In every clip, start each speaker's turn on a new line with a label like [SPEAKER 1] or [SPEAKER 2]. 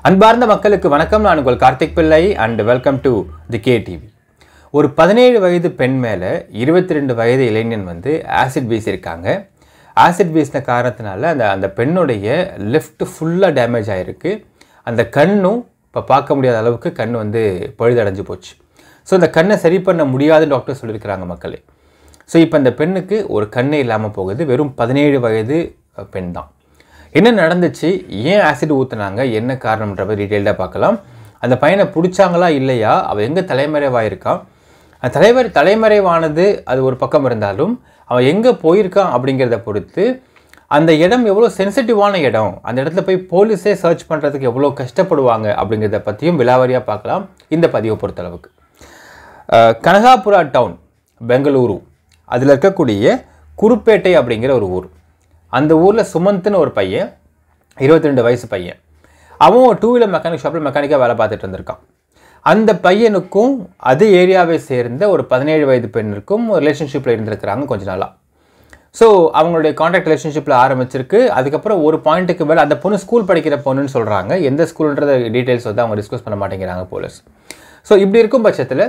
[SPEAKER 1] அன்பார்ந்த மக்களுக்கு வணக்கம் நான் உங்கள் Karthik Pillai and welcome to the K TV ஒரு பதினேழு வயது பெண் மேலே இருபத்தி ரெண்டு வயது இளைஞன் வந்து ஆசிட் வீசியிருக்காங்க ஆசிட் வீசின காரணத்தினால அந்த அந்த பெண்ணுடைய லெஃப்ட் ஃபுல்லாக டேமேஜ் ஆகிருக்கு அந்த கண்ணும் இப்போ பார்க்க முடியாத அளவுக்கு கண் வந்து பழுதடைஞ்சு போச்சு ஸோ இந்த கண்ணை சரி பண்ண முடியாதுன்னு டாக்டர் சொல்லியிருக்கிறாங்க மக்களே ஸோ இப்போ அந்த பெண்ணுக்கு ஒரு கண்ணே இல்லாமல் போகுது வெறும் பதினேழு வயது அஹ், பெண் தான் என்ன நடந்துச்சு ஏன் ஆசிட் ஊற்றுனாங்க என்ன காரணம்ன்றத டீட்டெயில்டாக பார்க்கலாம் அந்த பையனை பிடிச்சாங்களா இல்லையா அவன் எங்கே தலைமறைவாயிருக்கான் அந்த தலைவர் தலைமறைவானது அது ஒரு பக்கம் இருந்தாலும் அவன் எங்கே போயிருக்கான் அப்படிங்கிறத பொறுத்து அந்த இடம் எவ்வளோ சென்சிட்டிவான இடம் அந்த இடத்துல போய் போலீஸே சர்ச் பண்ணுறதுக்கு எவ்வளோ கஷ்டப்படுவாங்க அப்படிங்கிறத பற்றியும் விலாவரியாக பார்க்கலாம் இந்த பதிவை பொறுத்தளவுக்கு அஹ், கனகாபுரா டவுன் பெங்களூரு அதில் இருக்கக்கூடிய குருப்பேட்டை அப்படிங்கிற ஒரு ஊர் அந்த ஊரில் சுமந்த்னு ஒரு பையன் இருபத்தி ரெண்டு வயசு பையன் அவன் ஒரு டூ வீலர் மெக்கானிக் ஷாப்பில் மெக்கானிக்காக வேலை பார்த்துட்டு இருந்திருக்கான் அந்த பையனுக்கும் அதே ஏரியாவை சேர்ந்த ஒரு பதினேழு வயது பெண்ணுக்கும் ஒரு ரிலேஷன்ஷிப்பில் இருந்திருக்கிறாங்க கொஞ்ச நாளாக ஸோ அவங்களுடைய கான்ட்ராக்ட் ரிலேஷன்ஷிப்பில் ஆரம்பிச்சிருக்கு அதுக்கப்புறம் ஒரு பாயிண்ட்டுக்கு மேலே அந்த பொண்ணு ஸ்கூல் படிக்கிற பொண்ணுன்னு சொல்கிறாங்க எந்த ஸ்கூல்ன்றத டீட்டெயில்ஸ் வந்து அவங்க டிஸ்கஸ் பண்ண மாட்டேங்கிறாங்க போலீஸ் ஸோ இப்படி இருக்கும் பட்சத்தில்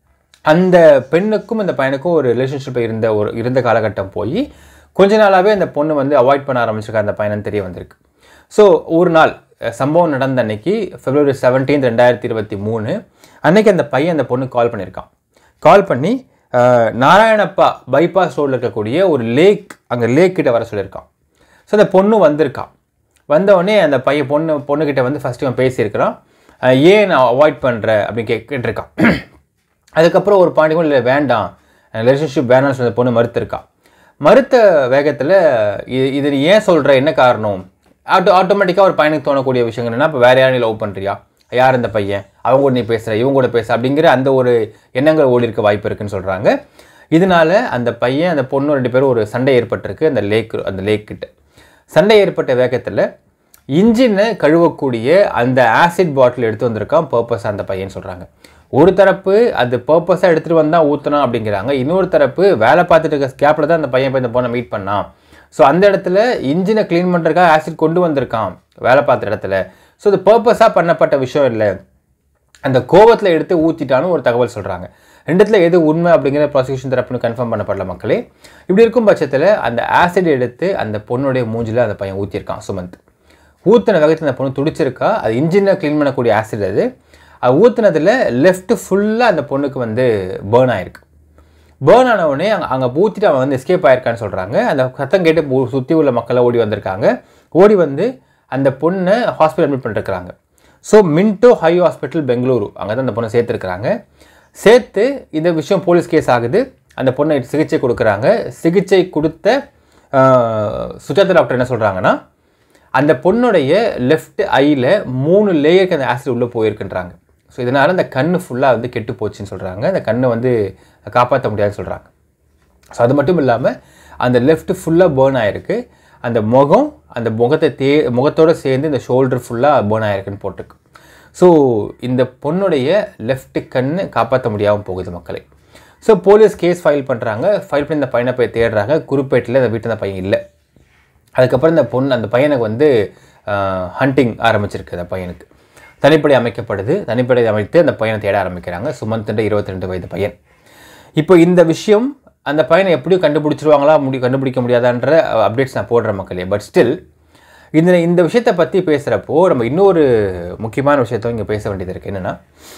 [SPEAKER 1] அந்த பெண்ணுக்கும் இந்த பையனுக்கும் ஒரு ரிலேஷன்ஷிப் இருந்த ஒரு இருந்த காலகட்டம் போய் கொஞ்ச நாளாகவே அந்த பொண்ணு வந்து அவாய்ட் பண்ண ஆரம்பிச்சிருக்கா அந்த பையனுன்னு தெரிய வந்திருக்கு ஸோ ஒரு நாள் அஹ், சம்பவம் நடந்த அன்னைக்கு பிப்ரவரி செவன்டீன் ரெண்டாயிரத்தி இருபத்தி மூணு அன்னைக்கு அந்த பையன் அந்த பொண்ணு கால் பண்ணியிருக்கான் கால் பண்ணி அஹ், நாராயணப்பா பைபாஸ் ரோடில் இருக்கக்கூடிய ஒரு லேக் அங்கே லேக் கிட்ட வர சொல்லியிருக்கான் ஸோ அந்த பொண்ணு வந்திருக்கான் வந்த உடனே அந்த பையன் பொண்ணு பொண்ணுக்கிட்ட வந்து ஃபஸ்ட்டு அவன் பேசியிருக்கிறான் அஹ், ஏன் நான் அவாய்ட் பண்ணுறேன் அப்படின்னு கே கேட்டிருக்கான் அதுக்கப்புறம் ஒரு பாயிண்ட் இல்லை வேண்டாம் ரிலேஷன்ஷிப் வேணாம்னு சொல்லி அந்த பொண்ணு மறுத்திருக்கா மறுத்த வேகத்தில் இது இது நீ ஏன் சொல்கிற என்ன காரணம் ஆட்டோ ஆட்டோமேட்டிக்காக ஒரு பையனுக்கு தோணக்கூடிய விஷயங்கள் என்னன்னா இப்போ வேற யாரையும் லவ் பண்ணுறியா யார் இந்த பையன் அவங்க கூட நீ பேசுகிற இவங்க கூட பேசுகிற அப்படிங்கிற அந்த ஒரு எண்ணங்கள் ஓடி இருக்க வாய்ப்பு இருக்குன்னு சொல்கிறாங்க இதனால அந்த பையன் அந்த பொண்ணு ரெண்டு பேரும் ஒரு சண்டை ஏற்பட்டிருக்கு அந்த லேக் அந்த லேக் கிட்ட சண்டை ஏற்பட்ட வேகத்தில் இன்ஜினை கழுவக்கூடிய அந்த ஆசிட் பாட்டில் எடுத்து வந்திருக்கான் பர்பஸ் அந்த பையன் சொல்கிறாங்க ஒரு தரப்பு அது பர்பஸாக எடுத்துகிட்டு வந்தால் ஊற்றணும் அப்படிங்கிறாங்க இன்னொரு தரப்பு வேலை பார்த்துட்டு இருக்க ஸ்கேப்பில் தான் அந்த பையன் போய் இந்த பொண்ணை மீட் பண்ணான் ஸோ அந்த இடத்துல இன்ஜினை க்ளீன் பண்ணுறதுக்காக ஆசிட் கொண்டு வந்திருக்கான் வேலை பார்த்த இடத்துல ஸோ இது பர்பஸாக பண்ணப்பட்ட விஷயம் இல்லை அந்த கோவத்தில் எடுத்து ஊற்றிட்டான்னு ஒரு தகவல் சொல்கிறாங்க ரெண்டுத்துல எது உண்மை அப்படிங்கிற ப்ராசிக்யூஷன் தரப்புன்னு கன்ஃபார்ம் பண்ணப்படல மக்களே இப்படி இருக்கும் பட்சத்தில் அந்த ஆசிட் எடுத்து அந்த பொண்ணுடைய மூஞ்சில அந்த பையன் ஊற்றிருக்கான் சுமந்த் ஊற்றின வேகத்தில் அந்த பொண்ணு துடிச்சிருக்கா அது இன்ஜினை க்ளீன் பண்ணக்கூடிய ஆசிட் அது அது ஊற்றுனதில் லெஃப்ட் ஃபுல்லாக அந்த பொண்ணுக்கு வந்து பேர்ன் ஆயிருக்கு பேர்ன் ஆன உடனே அங்கே அங்கே ஊற்றிட்டு அவன் வந்து எஸ்கேப் ஆயிருக்கான்னு சொல்கிறாங்க அந்த சத்தம் கேட்டு சுற்றி உள்ள மக்கள் ஓடி வந்திருக்காங்க ஓடி வந்து அந்த பொண்ணை ஹாஸ்பிட்டல் அட்மிட் பண்ணிருக்கிறாங்க ஸோ மின்டோ ஹை ஹாஸ்பிட்டல் பெங்களூரு அங்கே தான் அந்த பொண்ணை சேர்த்துருக்குறாங்க சேர்த்து இந்த விஷயம் போலீஸ் கேஸ் ஆகுது அந்த பொண்ணை சிகிச்சை கொடுக்குறாங்க சிகிச்சை கொடுத்த ஆஹ், சுஜாதா டாக்டர் என்ன சொல்கிறாங்கன்னா அந்த பொண்ணுடைய லெஃப்ட் ஐயில் மூணு லேயருக்கு அந்த ஆசிட் உள்ளே போயிருக்குன்றாங்க ஸோ இதனால் அந்த கண் ஃபுல்லாக வந்து கெட்டு போச்சுன்னு சொல்கிறாங்க அந்த கண்ணை வந்து காப்பாற்ற முடியாதுன்னு சொல்கிறாங்க ஸோ அது மட்டும் இல்லாமல் அந்த லெஃப்ட் ஃபுல்லாக பேர்ன் ஆயிருக்கு அந்த முகம் அந்த முகத்தை தே முகத்தோடு சேர்ந்து இந்த ஷோல்டர் ஃபுல்லாக பேர்ன் ஆயிருக்குன்னு போட்டிருக்கு ஸோ இந்த பொண்ணுடைய லெஃப்ட் கண்ணு காப்பாற்ற முடியாமல் போகுது மக்களை ஸோ போலீஸ் கேஸ் ஃபைல் பண்ணுறாங்க ஃபைல் பண்ணி இந்த பையனை போய் தேடுறாங்க குருப்பேட்டில் அந்த வீட்டில் அந்த பையன் இல்லை அதுக்கப்புறம் இந்த பொண்ணு அந்த பையனுக்கு வந்து ஹண்டிங் ஆரம்பிச்சிருக்கு அந்த பையனுக்கு தனிப்படை அமைக்கப்படுது தனிப்படை அமைத்து அந்த பையனை தேட ஆரம்பிக்கிறாங்க சுமந்த் இருபத்தி ரெண்டு வயது பையன் இப்போ இந்த விஷயம் அந்த பையனை எப்படியும் கண்டுபிடிச்சிருவாங்களா முடி கண்டுபிடிக்க முடியாதான்ற அப்டேட்ஸ் நான் போடுறேன் மக்களே பட் ஸ்டில் இந்த இந்த விஷயத்தை பற்றி பேசுகிறப்போ நம்ம இன்னொரு முக்கியமான விஷயத்த இங்கே பேச வேண்டியது இருக்குது என்னென்னா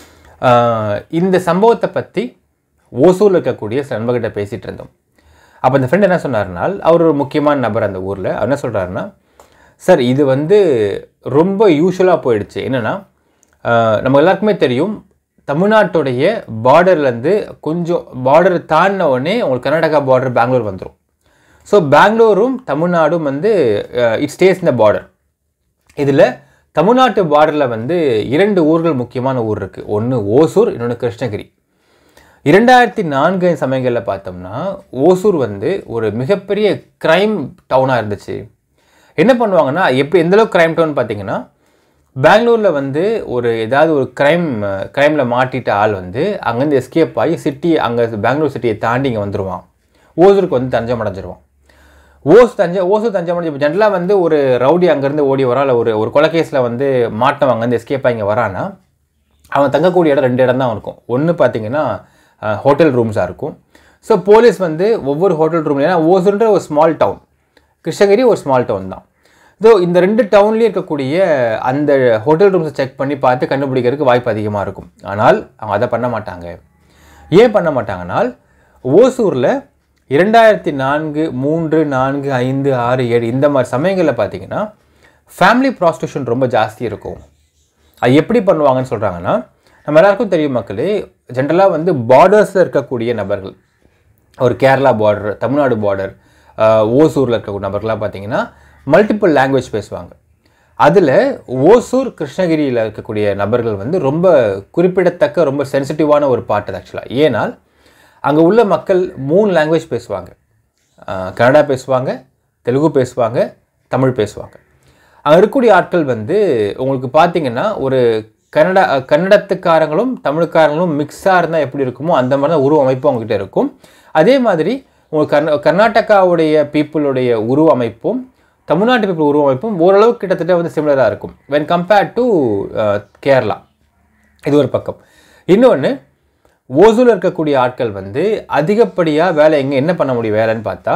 [SPEAKER 1] இந்த சம்பவத்தை பற்றி ஓசூரில் இருக்கக்கூடிய சில நண்பர்கிட்ட பேசிகிட்டு இருந்தோம் அப்போ அந்த ஃப்ரெண்ட் என்ன சொன்னார்னால் அவர் ஒரு முக்கியமான நபர் அந்த ஊரில் அவர் என்ன சொல்கிறாருன்னா சார் இது வந்து ரொம்ப யூஸ்வலாக போயிடுச்சு என்னென்னா நம்ம எல்லாருக்குமே தெரியும் தமிழ்நாட்டுடைய பார்டர்லேருந்து கொஞ்சம் பார்டர் தாண்டின உடனே உங்களுக்கு கர்நாடகா பார்டர் பெங்களூர் வந்துடும் ஸோ பெங்களூரும் தமிழ்நாடும் வந்து இட் ஸ்டேஸ் இந்த பார்டர் இதில் தமிழ்நாட்டு பார்டரில் வந்து இரண்டு ஊர்கள் முக்கியமான ஊர் இருக்குது ஒன்று ஓசூர் இன்னொன்று கிருஷ்ணகிரி இரண்டாயிரத்தி நான்கு சமயங்களில் பார்த்தோம்னா ஓசூர் வந்து ஒரு மிகப்பெரிய க்ரைம் டவுனாக இருந்துச்சு என்ன பண்ணுவாங்கன்னா எப்படி எந்தளவுக்கு க்ரைம் டவுன் பார்த்தீங்கன்னா பெங்களூரில் வந்து ஒரு ஏதாவது ஒரு க்ரைம் க்ரைமில் மாட்டிட்ட ஆள் வந்து அங்கேருந்து எஸ்கேப் ஆகி சிட்டி அங்கே பெங்களூர் சிட்டியை தாண்டி இங்கே வந்துடுவான் ஓசூருக்கு வந்து தஞ்சம் அடைஞ்சிருவான் ஓசு தஞ்சை ஓசு தஞ்சாவூர் இப்போ ஜென்ரலாக வந்து ஒரு ரவுடி அங்கேருந்து ஓடி வரா இல்லை ஒரு ஒரு கொலைகேஸில் வந்து மாட்டவன் அங்கேருந்து எஸ்கேப் ஆகி இங்கே வரானா அவன் தங்கக்கூடிய இடம் ரெண்டு இடம் தான் இருக்கும் ஒன்று பார்த்தீங்கன்னா ஹோட்டல் ரூம்ஸாக இருக்கும் ஸோ போலீஸ் வந்து ஒவ்வொரு ஹோட்டல் ரூம்ல ஏன்னா ஓசுன்ற ஒரு ஸ்மால் டவுன் கிருஷ்ணகிரி ஒரு ஸ்மால் டவுன் தான் ஸோ இந்த ரெண்டு டவுன்லேயும் இருக்கக்கூடிய அந்த ஹோட்டல் ரூம்ஸை செக் பண்ணி பார்த்து கண்டுபிடிக்கிறதுக்கு வாய்ப்பு அதிகமாக இருக்கும் ஆனால் அவங்க அதை பண்ண மாட்டாங்க ஏன் பண்ண மாட்டாங்கனால் ஓசூரில் இரண்டாயிரத்தி நான்கு மூன்று நான்கு ஐந்து ஆறு ஏழு இந்த மாதிரி சமயங்களில் பார்த்தீங்கன்னா ஃபேமிலி ப்ராஸ்டியூஷன் ரொம்ப ஜாஸ்தி இருக்கும் அது எப்படி பண்ணுவாங்கன்னு சொல்கிறாங்கன்னா நம்ம எல்லாருக்கும் தெரியும் மக்களே ஜென்ரலாக வந்து பார்டர்ஸில் இருக்கக்கூடிய நபர்கள் ஒரு கேரளா பார்டர் தமிழ்நாடு பார்டர் ஓசூரில் இருக்கக்கூடிய நபர்கள்லாம் பார்த்தீங்கன்னா மல்டிபிள் லாங்குவேஜ் பேசுவாங்க அதில் ஓசூர் கிருஷ்ணகிரியில் இருக்கக்கூடிய நபர்கள் வந்து ரொம்ப குறிப்பிடத்தக்க ரொம்ப சென்சிட்டிவான ஒரு பாட்டு ஆக்சுவலாக ஏனால் அங்கே உள்ள மக்கள் மூணு லாங்குவேஜ் பேசுவாங்க அஹ், கன்னடா பேசுவாங்க தெலுங்கு பேசுவாங்க தமிழ் பேசுவாங்க அங்கே இருக்கக்கூடிய ஆட்கள் வந்து உங்களுக்கு பார்த்தீங்கன்னா ஒரு கன்னடா அஹ், கன்னடத்துக்காரங்களும் தமிழ்காரங்களும் மிக்ஸாக இருந்தால் எப்படி இருக்குமோ அந்த மாதிரி தான் உருவ அமைப்பு அவங்ககிட்ட இருக்கும் அதே மாதிரி உங்களுக்கு கர்நா கர்நாடகாவுடைய பீப்புளுடைய உருவ அமைப்பும் தமிழ்நாட்டு பீப்புள் உருவ அமைப்பும் ஓரளவு கிட்டத்தட்ட வந்து சிமிலராக இருக்கும் when compared டு கேரளா இது ஒரு பக்கம் இன்னொன்று ஓசூரில் இருக்கக்கூடிய ஆட்கள் வந்து அதிகப்படியாக வேலை எங்கே என்ன பண்ண முடியும் வேலைன்னு பார்த்தா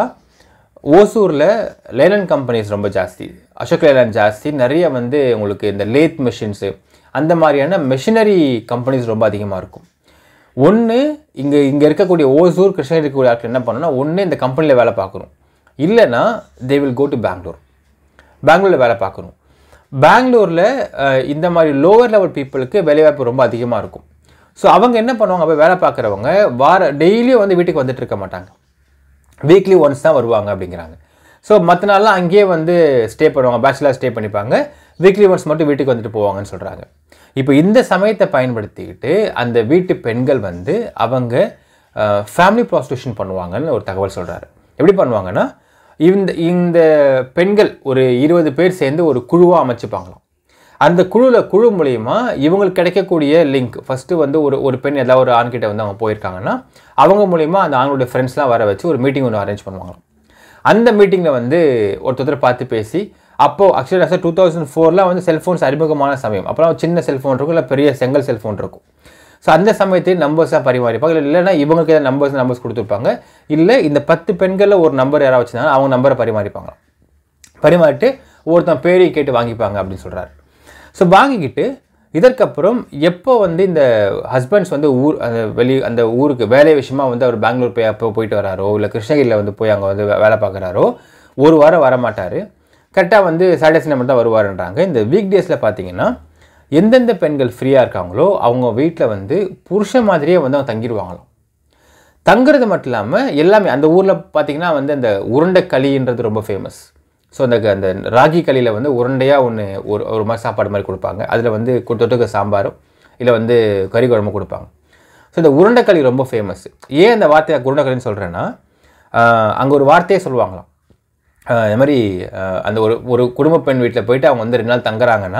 [SPEAKER 1] ஓசூரில் லேலன் கம்பெனிஸ் ரொம்ப ஜாஸ்தி அசோக் லேலன் ஜாஸ்தி நிறைய வந்து உங்களுக்கு இந்த லேத் மிஷின்ஸு அந்த மாதிரியான மெஷினரி கம்பெனிஸ் ரொம்ப அதிகமாக இருக்கும் ஒன்று இங்கே இங்கே இருக்கக்கூடிய ஓசூர் கிருஷ்ணகிரி இருக்கக்கூடிய ஆட்கள் என்ன பண்ணணும்னா ஒன்று இந்த கம்பெனியில் வேலை பார்க்கணும் இல்லைன்னா they will go to Bangalore பெங்களூரில் வேலை பார்க்கணும் பெங்களூரில் இந்த மாதிரி லோவர் லெவல் பீப்புளுக்கு வேலைவாய்ப்பு ரொம்ப அதிகமாக இருக்கும் ஸோ அவங்க என்ன பண்ணுவாங்க அப்போ வேலை பார்க்குறவங்க வார டெய்லியும் வந்து வீட்டுக்கு வந்துட்டு இருக்க மாட்டாங்க வீக்லி ஒன்ஸ் தான் வருவாங்க அப்படிங்கிறாங்க ஸோ மற்ற நாள்லாம் அங்கேயே வந்து ஸ்டே பண்ணுவாங்க பேச்சுலர் ஸ்டே பண்ணிப்பாங்க வீக்லி ஒன்ஸ் மட்டும் வீட்டுக்கு வந்துட்டு போவாங்கன்னு சொல்கிறாங்க இப்போ இந்த சமயத்தை பயன்படுத்திக்கிட்டு அந்த வீட்டு பெண்கள் வந்து அவங்க ஃபேமிலி ப்ராஸ்டியூஷன் பண்ணுவாங்கன்னு ஒரு தகவல் சொல்கிறாரு எப்படி பண்ணுவாங்கன்னா இந்த இந்த பெண்கள் ஒரு இருபது பேர் சேர்ந்து ஒரு குழுவாக அமைச்சுப்பாங்களாம் அந்த குழுவில் குழு மூலியமா இவங்களுக்கு கிடைக்கக்கூடிய லிங்க் ஃபஸ்ட்டு வந்து ஒரு ஒரு பெண் ஏதாவது ஒரு ஆண்கிட்ட வந்து அவங்க போயிருக்காங்கன்னா அவங்க மூலியமா அந்த ஆண்களுடைய ஃப்ரெண்ட்ஸ்லாம் வர வச்சு ஒரு மீட்டிங் ஒன்று அரேஞ்ச் பண்ணுவாங்களாம் அந்த மீட்டிங்கில் வந்து ஒருத்தர் பார்த்து பேசி அப்போது ஆக்சுவலாக டூ தௌசண்ட் ஃபோரில் வந்து செல்ஃபோன்ஸ் அறிமுகமான சமயம் அப்போலாம் சின்ன செல்ஃபோன் இருக்கும் இல்லை பெரிய செங்கல் செல்ஃபோன் இருக்கும் ஸோ அந்த சமயத்தில் நம்பர்ஸாக பரிமாறிப்பாங்க இல்லை இல்லைன்னா இவங்களுக்கு ஏதாவது நம்பர்ஸ் நம்பர்ஸ் கொடுத்துருப்பாங்க இல்லை இந்த பத்து பெண்களில் ஒரு நம்பர் யாராவது வச்சுருந்தாங்க அவங்க நம்பரை பரிமாறிப்பாங்க பரிமாறிட்டு ஒருத்தன் பேரை கேட்டு வாங்கிப்பாங்க அப்படின்னு சொல்கிறாரு ஸோ வாங்கிக்கிட்டு இதற்கப்புறம் எப்போ வந்து இந்த ஹஸ்பண்ட்ஸ் வந்து ஊர் அந்த வெளி அந்த ஊருக்கு வேலை விஷயமா வந்து அவர் பெங்களூர் போய் அப்போ போயிட்டு வராரோ இல்லை கிருஷ்ணகிரியில் வந்து போய் அங்கே வந்து வே- வேலை பார்க்குறாரோ ஒரு வாரம் வர மாட்டார் கரெக்டாக வந்து சாட்டர்டே சண்டே மட்டும் தான் வருவாருன்றாங்க இந்த வீக் டேஸில் பார்த்தீங்கன்னா எந்தெந்த பெண்கள் ஃப்ரீயாக இருக்காங்களோ அவங்க வீட்டில் வந்து புருஷன் மாதிரியே வந்து அவங்க தங்கிடுவாங்களாம் தங்குறது மட்டும் இல்லாமல் எல்லாமே அந்த ஊரில் பார்த்தீங்கன்னா வந்து அந்த உருண்டை களின்றது ரொம்ப ஃபேமஸ் ஸோ அந்த அந்த ராகி களியில் வந்து உருண்டையாக ஒன்று ஒரு ஒரு மாதிரி சாப்பாடு மாதிரி கொடுப்பாங்க அதில் வந்து கு- தொட்டுக்க சாம்பாரும் இல்லை வந்து கறி குழம்பு கொடுப்பாங்க ஸோ இந்த உருண்டைக்களி ரொம்ப ஃபேமஸ் ஏன் அந்த வார்த்தையை உருண்டைக்களின்னு சொல்கிறேன்னா அங்கே ஒரு வார்த்தையே சொல்லுவாங்களாம் ஆஹ் இந்த மாதிரி ஆஹ் அந்த ஒரு ஒரு குடும்ப பெண் வீட்டில் போயிட்டு அவங்க வந்து ரெண்டு நாள் தங்குறாங்கன்னா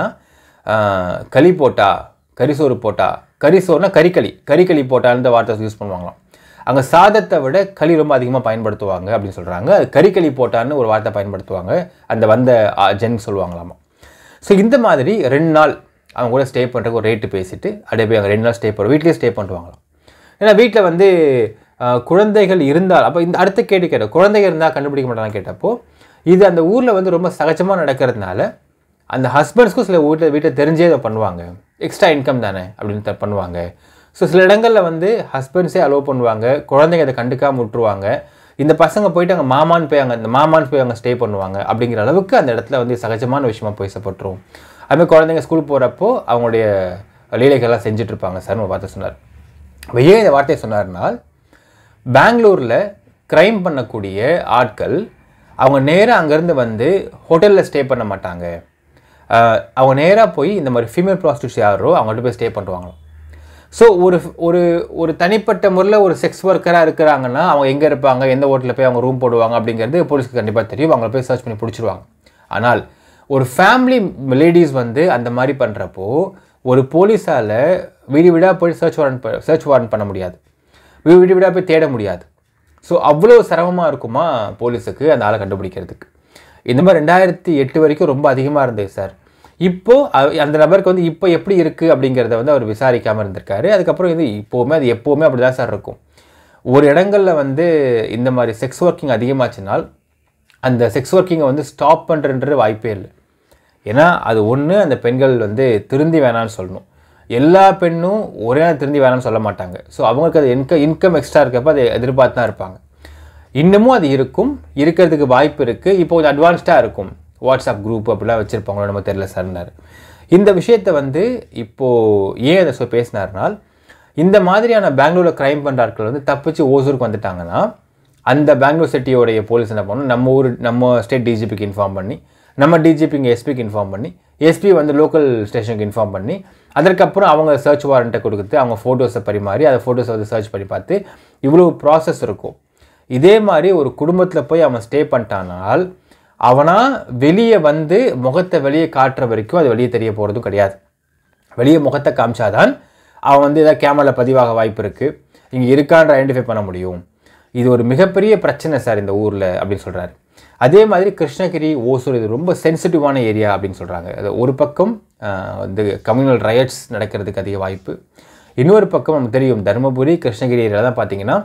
[SPEAKER 1] ஆஹ் களி போட்டா கறிசோறு போட்டா கறிசோறுனா கறிக்களி கறிக்களி போட்டான்ற வார்த்தை யூஸ் பண்ணுவாங்களாம் அங்கே சாதத்தை விட களி ரொம்ப அதிகமாக பயன்படுத்துவாங்க அப்படின்னு சொல்கிறாங்க அது கறிக்களி போட்டான்னு ஒரு வார்த்தை பயன்படுத்துவாங்க அந்த வந்த ஜென் சொல்லுவாங்களாமா ஸோ இந்த மாதிரி ரெண்டு நாள் அவங்க கூட ஸ்டே பண்ணுறதுக்கு ஒரு ரேட்டு பேசிட்டு அப்படியே போய் அங்கே ரெண்டு நாள் ஸ்டே பண்ணுறோம் வீட்லேயே ஸ்டே பண்ணுவாங்களாம் ஏன்னா வீட்டில் வந்து ஆஹ், குழந்தைகள் இருந்தால் அப்போ இந்த அடுத்த கேட்டு கேட்டோம் குழந்தைகள் இருந்தால் கண்டுபிடிக்க மாட்டாங்கன்னு கேட்டப்போ இது அந்த ஊரில் வந்து ரொம்ப சகஜமாக நடக்கிறதுனால அந்த ஹஸ்பண்ட்ஸ்க்கும் சில வீட்டில் வீட்டில் தெரிஞ்சே அதை பண்ணுவாங்க எக்ஸ்ட்ரா இன்கம் தானே அப்படின்னு த- பண்ணுவாங்க ஸோ சில இடங்களில் வந்து ஹஸ்பண்ட்ஸே அலோவ் பண்ணுவாங்க குழந்தைங்க அதை கண்டுக்காம விட்டுருவாங்க இந்த பசங்க போயிட்டு அங்கே மாமான்னு போய் அங்கே இந்த மாமான்னு போய் அங்கே ஸ்டே பண்ணுவாங்க அப்படிங்கிற அளவுக்கு அந்த இடத்துல வந்து சகஜமான விஷயமா பேசப்பட்டுரும் அதுமாதிரி குழந்தைங்க ஸ்கூல் போகிறப்போ அவங்களுடைய லீலைகள்லாம் செஞ்சுட்டு இருப்பாங்க சார் ஒரு வார்த்தை சொன்னார் அப்ப ஏன் இந்த வார்த்தையை சொன்னார்னால் பெங்களூரில் க்ரைம் பண்ணக்கூடிய ஆட்கள் அவங்க நேராக அங்கேருந்து வந்து ஹோட்டலில் ஸ்டே பண்ண மாட்டாங்க ஆஹ் அவங்க நேராக போய் இந்த மாதிரி ஃபீமேல் ப்ராஸ்டியூட்ஸ் யாரோ அவங்கள்ட்ட போய் ஸ்டே பண்ணுவாங்களாம் ஸோ ஒரு ஒரு ஒரு தனிப்பட்ட முறையில் ஒரு செக்ஸ் ஒர்க்கராக இருக்கிறாங்கன்னா அவங்க எங்கே இருப்பாங்க எந்த ஹோட்டலில் போய் அவங்க ரூம் போடுவாங்க அப்படிங்கிறது போலீஸ்க்கு கண்டிப்பாக தெரியும் அவங்கள போய் சர்ச் பண்ணி பிடிச்சிருவாங்க ஆனால் ஒரு ஃபேமிலி லேடிஸ் வந்து அந்த மாதிரி பண்ணுறப்போ ஒரு போலீஸால் வீடு வீடாக போய் சர்ச் வாரண்ட் சர்ச் வாரண்ட் பண்ண முடியாது வீடு வீடு வீடாக போய் தேட முடியாது ஸோ அவ்வளோ சிரமமாக இருக்குமா போலீஸுக்கு அந்த ஆளை கண்டுபிடிக்கிறதுக்கு இந்த மாதிரி ரெண்டாயிரத்தி எட்டு வரைக்கும் ரொம்ப அதிகமாக இருந்தது சார் இப்போ அ- அந்த நபருக்கு வந்து இப்போ எப்படி இருக்குது அப்படிங்கிறத வந்து அவர் விசாரிக்காமல் இருந்திருக்காரு அதுக்கப்புறம் இது இப்போவுமே அது எப்போவுமே அப்படி தான் சார் இருக்கும் ஒரு இடங்கள்ல வந்து இந்த மாதிரி செக்ஸ் ஒர்க்கிங் அதிகமாச்சுனால் அந்த செக்ஸ் ஒர்க்கிங்கை வந்து ஸ்டாப் பண்ணுறன்றது வாய்ப்பே இல்லை ஏன்னா அது ஒன்று அந்த பெண்கள் வந்து திருந்தி வேணாம்னு சொல்லணும் எல்லா பெண்ணும் ஒரே நாள் திருந்தி வேணாம்னு சொல்ல மாட்டாங்க ஸோ அவங்களுக்கு அது இன்க இன்கம் எக்ஸ்ட்ரா இருக்கப்ப அதை எதிர்பார்த்து தான் இருப்பாங்க இன்னமும் அது இருக்கும் இருக்கிறதுக்கு வாய்ப்பு இருக்குது இப்போ கொஞ்சம் அட்வான்ஸ்டாக இருக்கும் வாட்ஸ்அப் குரூப் அப்படிலாம் வச்சுருப்பாங்களோ நம்ம தெரில சார்னார் இந்த விஷயத்தை வந்து இப்போது ஏன் அதை சொ பேசினார்னால் இந்த மாதிரியான பெங்களூரில் க்ரைம் பண்ணுற ஆட்கள் வந்து தப்பிச்சு ஓசூருக்கு வந்துட்டாங்கன்னா அந்த பெங்களூர் சிட்டியோடைய போலீஸ் என்ன பண்ணணும் நம்ம ஊர் நம்ம ஸ்டேட் டிஜிபிக்கு இன்ஃபார்ம் பண்ணி நம்ம டிஜிபி இங்கே எஸ்பிக்கு இன்ஃபார்ம் பண்ணி எஸ்பி வந்து லோக்கல் ஸ்டேஷனுக்கு இன்ஃபார்ம் பண்ணி அதற்கப்புறம் அவங்க சர்ச் வாரண்ட்டை கொடுத்து அவங்க ஃபோட்டோஸை பரிமாறி அதை ஃபோட்டோஸை வந்து சர்ச் பண்ணி பார்த்து இவ்வளோ ப்ராசஸ் இருக்கும் இதே மாதிரி ஒரு குடும்பத்தில் போய் அவன் ஸ்டே பண்ணிட்டானால் அவனா வெளியே வந்து முகத்தை வெளியே காட்டுற வரைக்கும் அது வெளியே தெரிய போகிறதும் கிடையாது வெளியே முகத்தை காமிச்சாதான் அவன் வந்து ஏதாவது கேமராவில் பதிவாக வாய்ப்பு இருக்குது இங்கே இருக்கான்ற ஐடென்டிஃபை பண்ண முடியும் இது ஒரு மிகப்பெரிய பிரச்சனை சார் இந்த ஊரில் அப்படின்னு சொல்கிறாரு அதே மாதிரி கிருஷ்ணகிரி ஓசூர் இது ரொம்ப சென்சிட்டிவான ஏரியா அப்படின்னு சொல்கிறாங்க அது ஒரு பக்கம் ஆஹ், வந்து கம்யூனல் ரயட்ஸ் நடக்கிறதுக்கு அதிக வாய்ப்பு இன்னொரு பக்கம் நமக்கு தெரியும் தருமபுரி கிருஷ்ணகிரி ஏரியாவில் தான் பார்த்தீங்கன்னா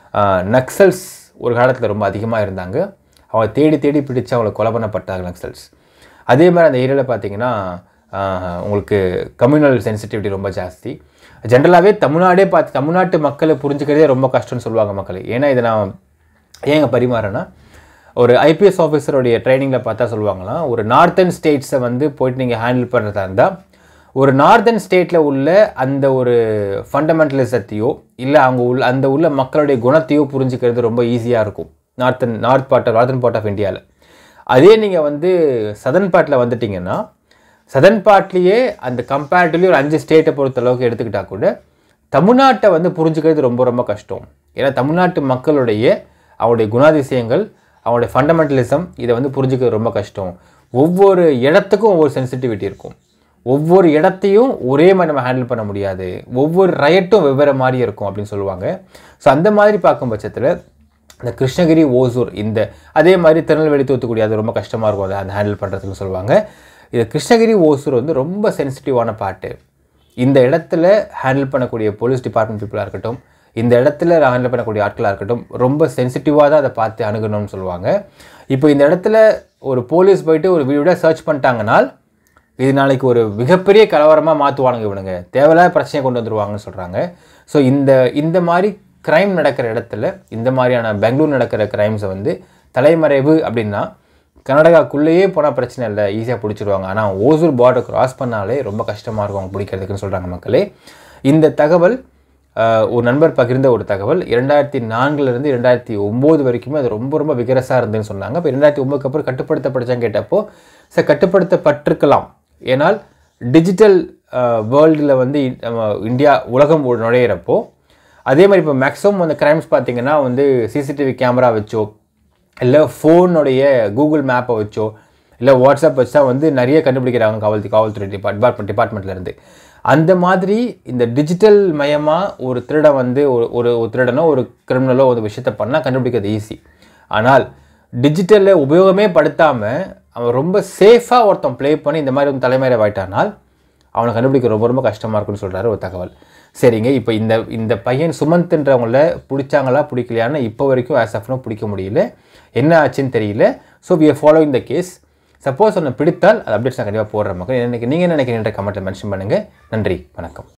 [SPEAKER 1] நக்சல்ஸ் ஒரு காலத்தில் ரொம்ப அதிகமாக இருந்தாங்க அவங்க தேடி தேடி பிடிச்சு அவங்களை கொலை பண்ணப்பட்டாங்க நக்சல்ஸ் அதே மாதிரி அந்த ஏரியாவில் பார்த்தீங்கன்னா ஆஹ், உங்களுக்கு கம்யூனல் சென்சிட்டிவிட்டி ரொம்ப ஜாஸ்தி ஜென்ரலாகவே தமிழ்நாடே பார்த்து தமிழ்நாட்டு மக்களை புரிஞ்சுக்கிறதே ரொம்ப கஷ்டம்னு சொல்லுவாங்க மக்கள் ஏன்னா இதை நான் ஏங்க பரிமாறேன்னா ஒரு ஐபிஎஸ் ஆஃபீஸருடைய ட்ரைனிங்கில் பார்த்தா சொல்லுவாங்களாம் ஒரு நார்த்தன் ஸ்டேட்ஸை வந்து போயிட்டு நீங்கள் ஹேண்டில் பண்ணுறதா இருந்தால் ஒரு நார்தன் ஸ்டேட்டில் உள்ள அந்த ஒரு ஃபண்டமெண்டலிசத்தையோ இல்லை அவங்க உள்ள அந்த உள்ள மக்களுடைய குணத்தையோ புரிஞ்சுக்கிறது ரொம்ப ஈஸியாக இருக்கும் northern north part northern part of இந்தியாவில் அதே நீங்கள் வந்து சதர்ன் பார்ட்டில் வந்துட்டீங்கன்னா சதர்ன் பார்ட்லேயே அந்த கம்பேரிட்டிவ்லி ஒரு அஞ்சு ஸ்டேட்டை பொறுத்த அளவுக்கு எடுத்துக்கிட்டா கூட தமிழ்நாட்டை வந்து புரிஞ்சுக்கிறது ரொம்ப ரொம்ப கஷ்டம் ஏன்னா தமிழ்நாட்டு மக்களுடைய அவருடைய குணாதிசயங்கள் அவங்களுடைய ஃபண்டமெண்டலிசம் இதை வந்து புரிஞ்சுக்கிறது ரொம்ப கஷ்டம் ஒவ்வொரு இடத்துக்கும் ஒவ்வொரு சென்சிட்டிவிட்டி இருக்கும் ஒவ்வொரு இடத்தையும் ஒரே மாதிரி நம்ம ஹேண்டில் பண்ண முடியாது ஒவ்வொரு ரயட்டும் வெவ்வேறு மாதிரி இருக்கும் அப்படின்னு சொல்லுவாங்க ஸோ அந்த மாதிரி பார்க்கும் பட்சத்தில் இந்த கிருஷ்ணகிரி ஓசூர் இந்த அதே மாதிரி திருநெல்வேலி தூத்துக்குடி அது ரொம்ப கஷ்டமாக இருக்கும் அதை அந்த ஹேண்டில் பண்ணுறதுக்கு சொல்லுவாங்க இது கிருஷ்ணகிரி ஓசூர் வந்து ரொம்ப சென்சிட்டிவான பாட்டு இந்த இடத்துல ஹேண்டில் பண்ணக்கூடிய போலீஸ் டிபார்ட்மெண்ட் பீப்புளாக இருக்கட்டும் இந்த இடத்துல ஹேண்டில் பண்ணக்கூடிய ஆட்களாக இருக்கட்டும் ரொம்ப சென்சிட்டிவாக தான் அதை பார்த்து அணுகணும்னு சொல்லுவாங்க இப்போ இந்த இடத்துல ஒரு போலீஸ் போயிட்டு ஒரு வீடியோ சர்ச் பண்ணிட்டாங்கனால் இது நாளைக்கு ஒரு மிகப்பெரிய கலவரமாக மாற்றுவானுங்க இவனுங்க தேவையில்லாத பிரச்சனையை கொண்டு வந்துருவாங்கன்னு சொல்கிறாங்க ஸோ இந்த இந்த மாதிரி க்ரைம் நடக்கிற இடத்துல இந்த மாதிரியான பெங்களூர் நடக்கிற க்ரைம்ஸை வந்து தலைமறைவு அப்படின்னா கர்நாடகாக்குள்ளேயே போனால் பிரச்சனை இல்லை ஈஸியாக பிடிச்சிருவாங்க ஆனால் ஓசூர் பார்டர் கிராஸ் பண்ணாலே ரொம்ப கஷ்டமாக இருக்கும் அவங்க பிடிக்கிறதுக்குன்னு சொல்கிறாங்க மக்களே இந்த தகவல் ஆஹ், ஒரு நண்பர் பகிர்ந்த ஒரு தகவல் இரண்டாயிரத்தி நான்குலேருந்து இரண்டாயிரத்தி ஒம்பது வரைக்குமே அது ரொம்ப ரொம்ப விகரசாக இருந்துன்னு சொன்னாங்க இப்போ இரண்டாயிரத்தி ஒம்பதுக்கு அப்புறம் கட்டுப்படுத்தப்படுச்சான்னு கேட்டப்போ சார் கட்டுப்படுத்தப்பட்டிருக்கலாம் ஏனால் டிஜிட்டல் வேர்ல்டில் வந்து இ- நம்ம இந்தியா உலகம் உ- நுழையிறப்போ அதே மாதிரி இப்போ மேக்ஸிமம் அந்த கிரைம்ஸ் பார்த்தீங்கன்னா வந்து சிசிடிவி கேமரா வச்சோ இல்லை ஃபோனுடைய கூகுள் மேப்பை வச்சோ இல்லை வாட்ஸ்அப் வச்சா வந்து நிறைய கண்டுபிடிக்கிறாங்க காவல் காவல்துறை டிபார்ட்மெண்ட் டிபார்ட்மெண்ட்லேருந்து அந்த மாதிரி இந்த டிஜிட்டல் மயமாக ஒரு திருடன் வந்து ஒரு ஒரு ஒரு திருடனோ ஒரு கிரிமினலோ ஒரு விஷயத்தை பண்ணால் கண்டுபிடிக்கிறது ஈஸி ஆனால் டிஜிட்டலை உபயோகமே படுத்தாமல் அவன் ரொம்ப சேஃபாக ஒருத்தன் ப்ளே பண்ணி இந்த மாதிரி வந்து தலைமறை வாயிட்டானால் அவனை கண்டுபிடிக்க ரொம்ப ரொம்ப கஷ்டமாக இருக்குன்னு சொல்கிறாரு ஒரு தகவல் சரிங்க இப்போ இந்த இந்த பையன் சுமந்த்ன்றவங்கள பிடிச்சாங்களா பிடிக்கலையான்னு இப்போ வரைக்கும் ஆஸ் ஆஃப்னோ பிடிக்க முடியல என்ன ஆச்சுன்னு தெரியல so we are following the case suppose ஒன்று பிடித்தால் அது அப்டேட்ஸ் நான் கண்டிப்பாக போடுற மக்கள் எனக்கு நீங்கள் என்ன நினைக்கிறீங்கன்ற கமெண்ட்டில் மென்ஷன் பண்ணுங்கள் நன்றி வணக்கம்